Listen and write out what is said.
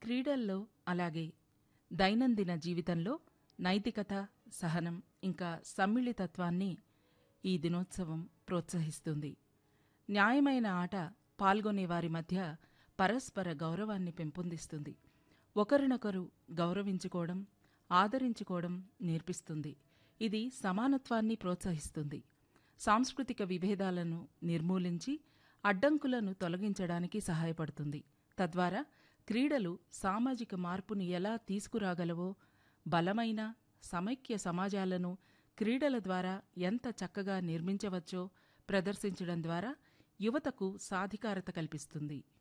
క్రీడల్లో అలాగే దైనందిన జీవితంలో నైతికత సహనం ఇంకా సమ్మిళితత్వాన్ని ఈ దినోత్సవం ప్రోత్సహిస్తుంది న్యాయమైన ఆట పాల్గొనే వారి మధ్య పరస్పర గౌరవాన్ని పెంపొందిస్తుంది ఒకరినొకరు గౌరవించుకోవడం ఆదరించుకోవడం నేర్పిస్తుంది ఇది సమానత్వాన్ని ప్రోత్సహిస్తుంది సాంస్కృతిక విభేదాలను నిర్మూలించి అడ్డంకులను తొలగించడానికి సహాయపడుతుంది తద్వారా క్రీడలు సామాజిక మార్పుని ఎలా తీసుకురాగలవో బలమైన సమైక్య సమాజాలను క్రీడల ద్వారా ఎంత చక్కగా నిర్మించవచ్చో ప్రదర్శించడం ద్వారా యువతకు సాధికారత కల్పిస్తుంది